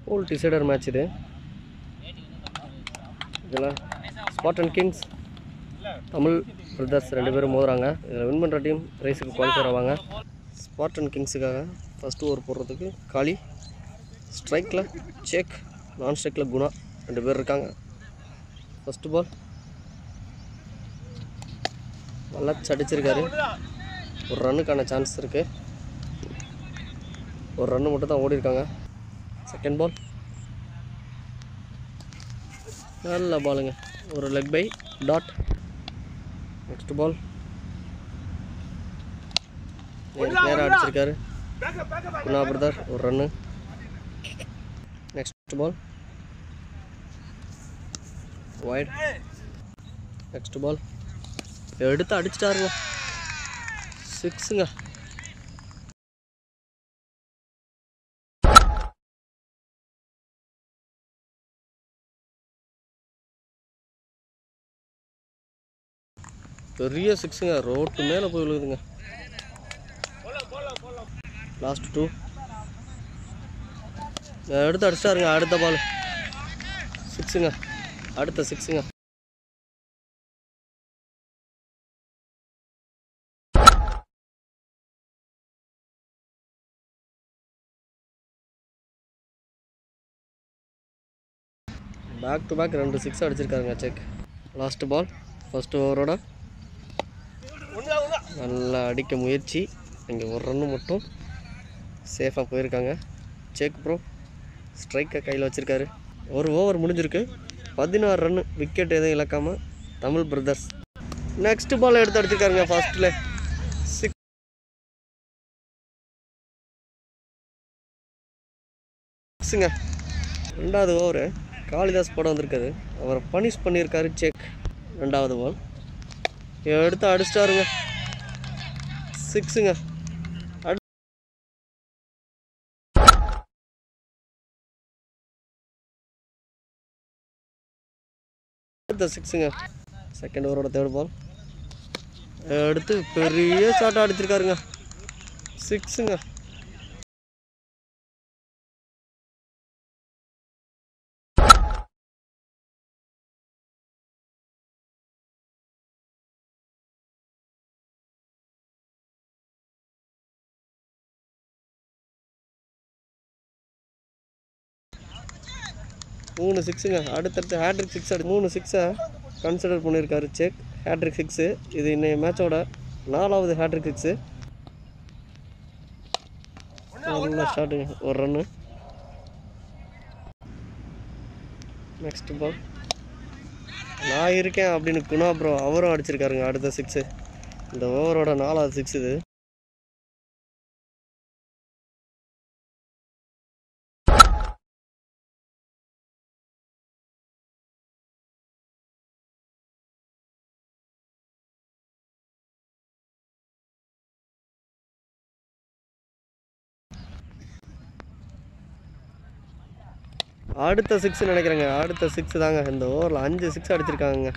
ஓல் decider match இது இதெல்லாம் ஸ்பாட்டன் Kings Tamil brothers ரெண்டு பேரும் மோதுறாங்க இதில் வின் பண்ணுற டீம் ரேஸுக்கு குவாலிஃபயர் ஆவாங்க ஸ்பாட்டன் கிங்ஸுக்காக ஃபஸ்ட்டு ஓவர் போடுறதுக்கு காளி ஸ்ட்ரைக்கில் சேக் நான் ஸ்ட்ரைக்கில் குணா ரெண்டு பேர் இருக்காங்க ஃபஸ்ட்டு பால் நல்லா அடிச்சிருக்காரு ஒரு ரன்னுக்கான சான்ஸ் இருக்குது ஒரு ரன்னு மட்டும் தான் ஓடி இருக்காங்க செகண்ட் பால் நல்ல பாலுங்க ஒரு leg bye dot next ball நேராக அடிச்சிருக்காரு குணா பிரதர் ஒரு run next ball wide next ball எடுத்து அடிச்சிட்டாருங்க சிக்ஸுங்க பெரிய சிக்ஸுங்க ரோட்டு மேலே போய் விழுகுதுங்க லாஸ்ட் டூ எடுத்து அடிச்சிட்டாருங்க அடுத்த பால் சிக்ஸுங்க அடுத்த சிக்ஸுங்க பேக் டு பேக் ரெண்டு சிக்ஸ் அடிச்சிருக்காருங்க செக் லாஸ்ட் பால் ஃபர்ஸ்ட் ஓவரோட நல்லா அடிக்க முயற்சி இங்கே ஒரு ரன்னு மட்டும் சேஃபாக போயிருக்காங்க செக் ப்ரோ ஸ்ட்ரைக்கை கையில் வச்சுருக்காரு ஒரு ஓவர் முடிஞ்சிருக்கு பதினாறு ரன்னு விக்கெட் எதுவும் இழக்காமல் தமிழ் பிரதர்ஸ் நெக்ஸ்ட் பால் எடுத்து அடிச்சிருக்காருங்க ஃபர்ஸ்ட்டில் சிக்ஸுங்க ரெண்டாவது ஓவரு காளிதாஸ் படம் வந்திருக்காரு அவரை பனிஷ் பண்ணியிருக்காரு செக் ரெண்டாவது பால் எடுத்து அடிச்சிட்டாருங்க சிக்ஸுங்க அடி அடுத்த சிக்ஸுங்க செகண்ட் ஓவரோட தேர்ட் பால் எடுத்து பெரிய ஷாட் அடிச்சிருக்காருங்க சிக்ஸுங்க மூணு சிக்ஸுங்க அடுத்தடுத்து ஹேட்ரிக் சிக்ஸ் அடி மூணு சிக்ஸை கன்சிடர் பண்ணியிருக்காரு செக் ஹேட்ரிக் சிக்ஸு இது இன்னைய மேட்சோட நாலாவது ஹேட்ரிக் சிக்ஸு நல்ல ஷாட்டுங்க ஒரு ரன்னு நெக்ஸ்ட் பால் நான் இருக்கேன் அப்படின்னு குணா ப்ரோ அவரும் அடிச்சிருக்காருங்க அடுத்த சிக்ஸு இந்த ஓவரோட நாலாவது சிக்ஸ் இது அடுத்த சிக்ஸ் நினைக்கிறேங்க அடுத்த சிக்ஸ் தாங்க இந்த ஓவரில் அஞ்சு சிக்ஸ் அடிச்சிருக்காங்க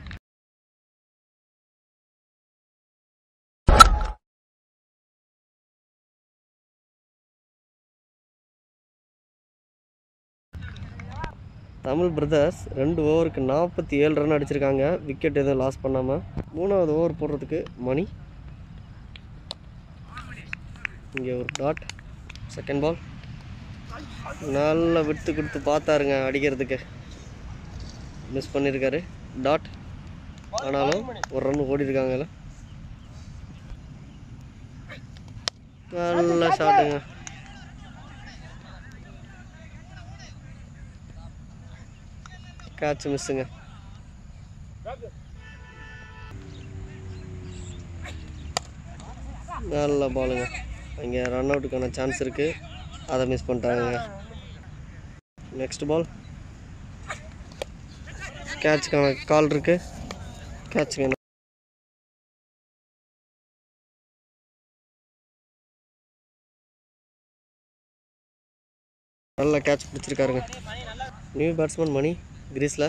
தமிழ் பிரதர்ஸ் ரெண்டு ஓவருக்கு நாற்பத்தி ஏழு ரன் அடிச்சிருக்காங்க விக்கெட் எதுவும் லாஸ் பண்ணாமல் மூணாவது ஓவர் போடுறதுக்கு மணி இங்கே ஒரு டாட் செகண்ட் பால் நல்லா விட்டு கொடுத்து பார்த்தாருங்க அடிக்கிறதுக்கு மிஸ் பண்ணியிருக்காரு டாட் ஆனாலும் ஒரு ரன் ஓடி இருக்காங்கல்ல நல்ல ஷாட்டுங்க கேட்ச் மிஸ்ஸுங்க நல்ல பாலுங்க இங்கே ரன் அவுட்டுக்கான சான்ஸ் இருக்குது அதை மிஸ் பண்ணிட்டாங்க நெக்ஸ்ட் பால் கேட்சுக்கான கால் இருக்கு கேட்சுக்கு நல்ல கேட்ச் பிடிச்சிருக்காருங்க நியூ பேட்ஸ்மேன் மணி கிரீஸில்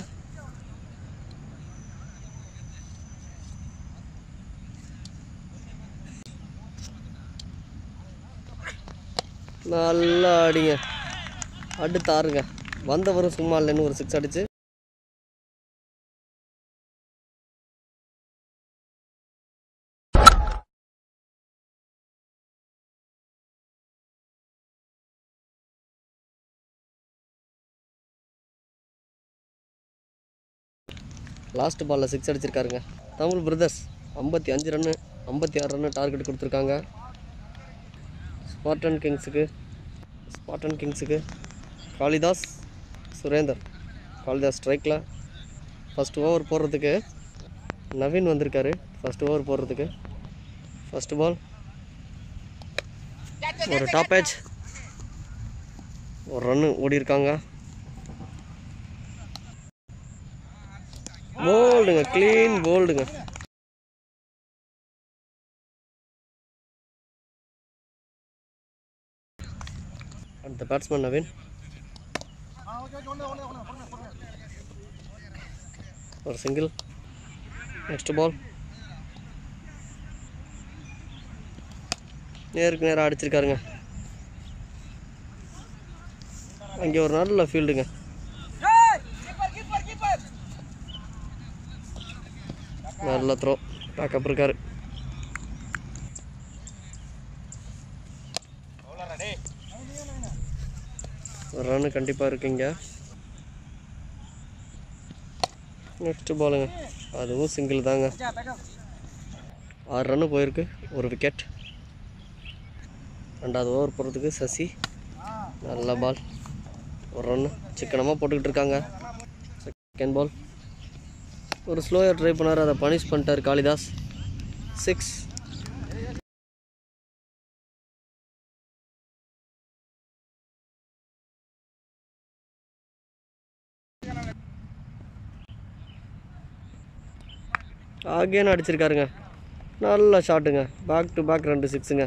நல்லா அடிங்க அடுத்து ஆறுங்க வந்தவரும் சும்மா இல்லைன்னு ஒரு சிக்ஸ் அடிச்சு லாஸ்ட் பாலில் சிக்ஸ் அடிச்சிருக்காருங்க தமிழ் பிரதர்ஸ் ஐம்பத்தி அஞ்சு ரன்னு ஐம்பத்தி ஆறு ரன்னு டார்கெட் கொடுத்துருக்காங்க ஸ்பாட்டன் கிங்ஸுக்கு ஸ்பாட்டன் கிங்ஸுக்கு காளிதாஸ் சுரேந்தர் காளிதாஸ் ஸ்ட்ரைக்கில் ஃபஸ்ட் ஓவர் போடுறதுக்கு நவீன் வந்திருக்காரு ஃபஸ்ட் ஓவர் போடுறதுக்கு ஃபஸ்ட் பால் ஒரு டாப் ஏஜ் ஒரு ரன்னு ஓடி இருக்காங்க போல்டுங்க க்ளீன் போல்டுங்க அடுத்த பேட்ஸ்மேன் நவீன் ஒரு சிங்கிள் நெக்ஸ்ட் பால் நேருக்கு நேராக அடிச்சிருக்காருங்க அங்கே ஒரு நல்ல ஃபீல்டுங்க நல்ல த்ரோ பேக்கப் இருக்காரு ஒரு ரன்னு கண்டிப்பாக இருக்குங்க நெக்ஸ்ட் பாலுங்க அதுவும் சிங்கிள் தாங்க ஆறு ரன்னு போயிருக்கு ஒரு விக்கெட் ரெண்டாவது ஓவர் போடுறதுக்கு சசி நல்ல பால் ஒரு ரன்னு சிக்கனமாக போட்டுக்கிட்டு இருக்காங்க செகண்ட் பால் ஒரு ஸ்லோயர் ட்ரை பண்ணார் அதை பனிஷ் பண்ணிட்டார் காளிதாஸ் சிக்ஸ் ஆகேன்னு அடிச்சிருக்காருங்க நல்ல ஷாட்டுங்க பேக் டு பேக் ரெண்டு சிக்ஸுங்க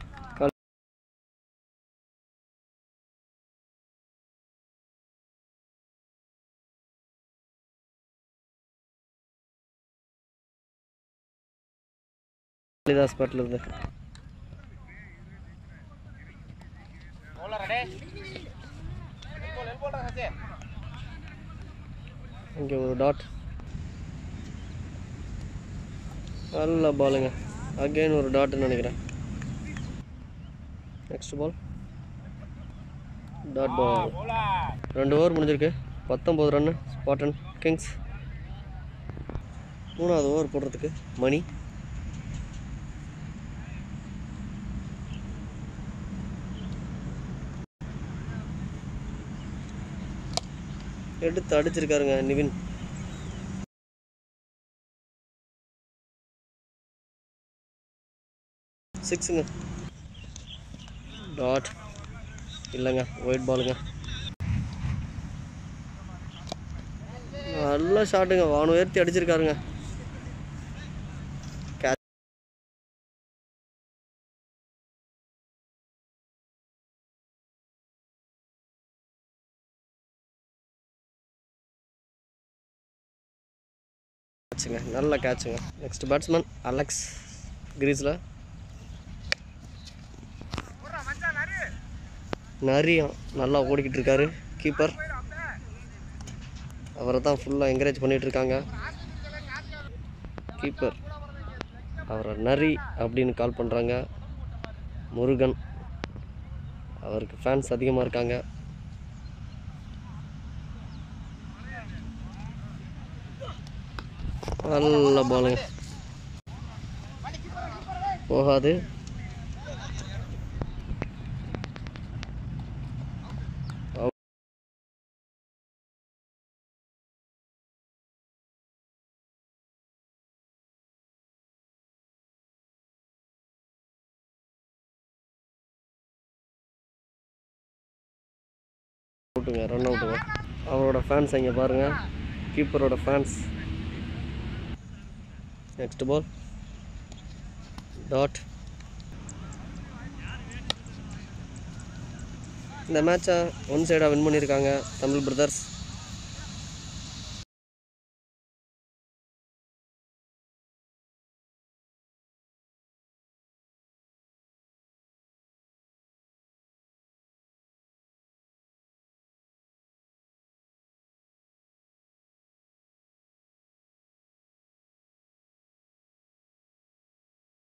காளிதாஸ் பேட்டில் இருந்து இங்கே ஒரு டாட் நல்ல பாலுங்க அகைன் ஒரு டாட்னு நினைக்கிறேன் நெக்ஸ்ட் பால் டாட் பால் ரெண்டு ஓவர் முடிஞ்சிருக்கு பத்தொம்போது ரன்னு ஸ்பாட்டன் கிங்ஸ் மூணாவது ஓவர் போடுறதுக்கு மணி எடுத்து அடிச்சிருக்காருங்க நிவின் சிக்ஸுங்க டாட் இல்லைங்க ஒயிட் பாலுங்க நல்ல ஷாட்டுங்க வானம் உயர்த்தி அடிச்சிருக்காருங்க Catch. கேட்சுங்க நல்ல கேட்சுங்க நெக்ஸ்ட் பேட்ஸ்மேன் அலெக்ஸ் கிரீஸில் நரியும் நல்லா ஓடிக்கிட்டு இருக்காரு கீப்பர் அவரை தான் ஃபுல்லாக என்கரேஜ் பண்ணிட்டு இருக்காங்க கீப்பர் அவரை நரி அப்படின்னு கால் பண்ணுறாங்க முருகன் அவருக்கு ஃபேன்ஸ் அதிகமாக இருக்காங்க நல்ல பாலுங்க போகாது அவுட்டுங்க ரன் அவுட்டுங்க அவரோட ஃபேன்ஸ் இங்கே பாருங்கள் கீப்பரோட ஃபேன்ஸ் நெக்ஸ்ட் பால் டாட் இந்த மேட்சை ஒன் சைடாக வின் பண்ணியிருக்காங்க தமிழ் பிரதர்ஸ்